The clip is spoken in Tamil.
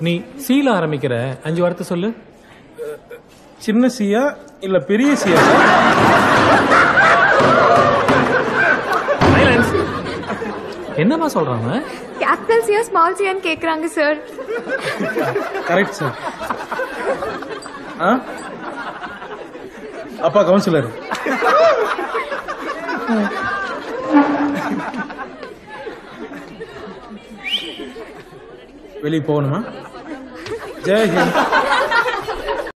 நீ சீல ஆரம்பிக்கிற அஞ்சு வார்த்தை சொல்லு சின்ன சியா இல்ல பெரிய சியா Silence. என்னம்மா சொல்றாங்க கேபிட்டல் சியா ஸ்மால் சியான்னு கேக்குறாங்க சார் கரெக்ட் சார் ஆ அப்பா கவுன்சிலர் வெளியே போகணுமா ஜெய் ஹிந்த்